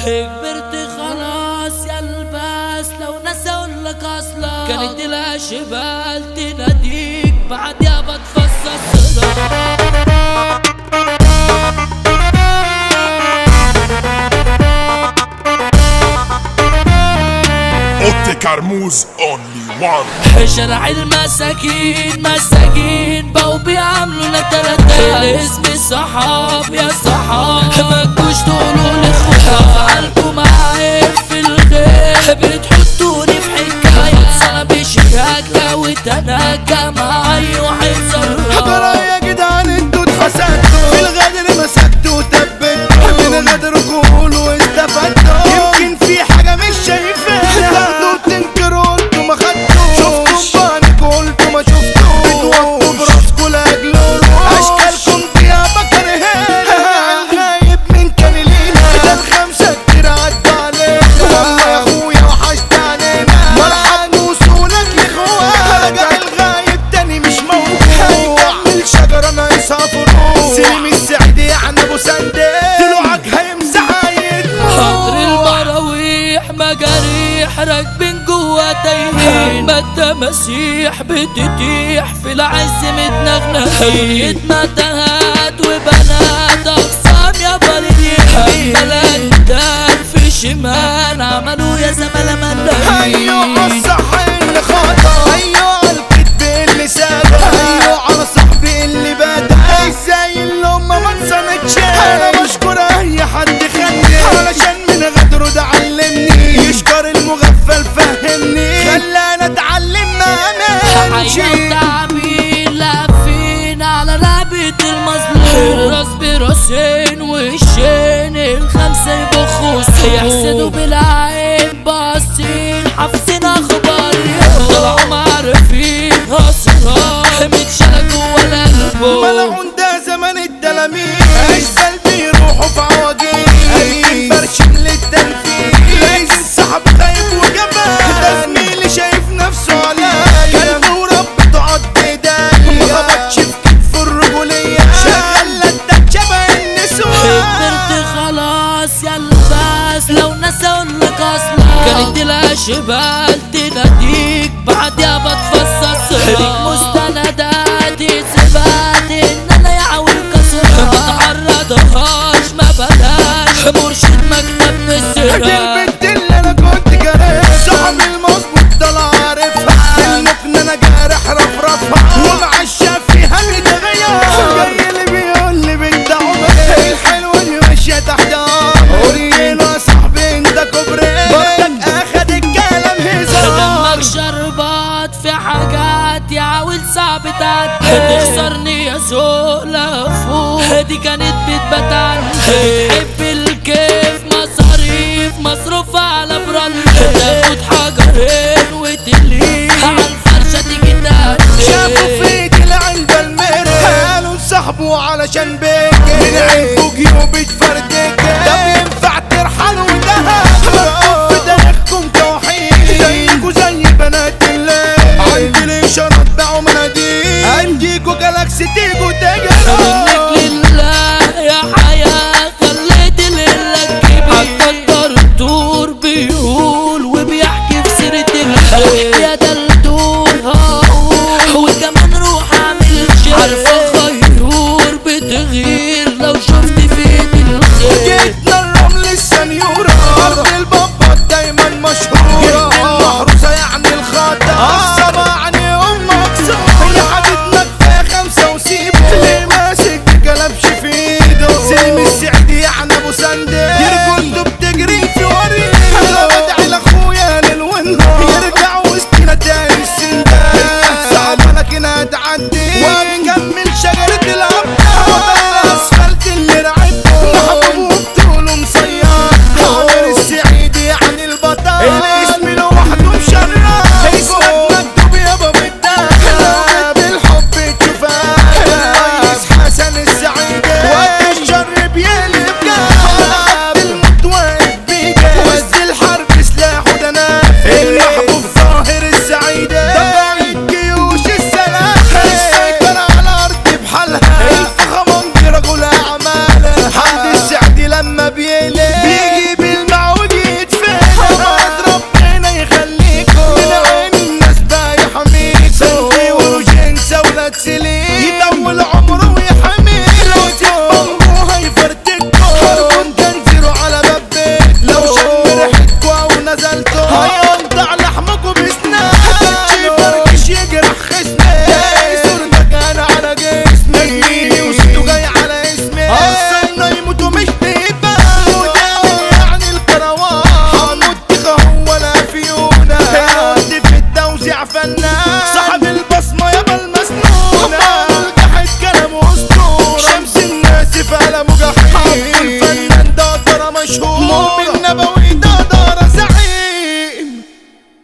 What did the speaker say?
كبرت خلاص يا الباس لو ناس اقول لك اصلا كانت الاشبال تناديك بعد يا بتفصص اوتي كرموز اونلي وان شارع المساكين مساكين بقوا بيعملوا لنا تلاتات الاسم صحاب يا صحاب ما تجوش تقولوا لي اخوات قلبكم عايب في الخير بتحطوني في حكاية صعب شياكة وتناكة معايا وحيصرها حضرة يا جدعان انتوا اتحسدتوا في الغدر مسكتوا وتبتوا من غدركم قولوا استفدتوا يمكن في حاجة مش شايفينها تاخدوا تنكروا انتوا ما خدتوش شفتوا بانكوا قلتوا ما شفتوش بتوطوا براسكوا لاجل روح اشكالكم دي بكرهانا غايب من كان لينا ده الخمسة كتير عدوا علينا والله يا اخويا وحشت علينا مرحب وصولك لاخوانا رجع الغايب تاني مش موجود هيكمل شجرة ناقصها فروع سليم السعيد يعني ابو سندي طلوعك هيمسح حضر المراويح مجاريح راكبين جوا تايهين اما التماسيح بتتيح في العز متنغنغين متاهات وبنات اقسام يا بلدين بلد دار في شمال عملوا يا زملاء ايوه ملايين الصح اللي خطا ايوه الكذب اللي سابق ايوه على صاحبي اللي بدا ازاي الامه ما انسانتش انا بشكر اي حد خلني علشان من غدره ده علمني يشكر المغفل فهمني خلاني اتعلم ما امانش حياة تعبين لافين على رقبة المظلوم راس براسين وشين الخمسة يبخوا يحسدوا بالعين باصين حافظين اخبار اليوم طلعوا معرفين اسرار متشالة جوا القلب ملعون ده زمن التلاميذ اشبال بيروحوا في عواجيز قلبي برشم للتنفيذ لازم سحب خايب وجبان ده زميلي شايف نفسه عليا قلبي ورب تعض ايديا ما خبطش في كتف الرجولية شغال لدك شبه النسوان كبرت خلاص يا الباس لو ناس اقول لك اصلا كانت الاشبال تناديك بعد يا بتفصص ليك مستنى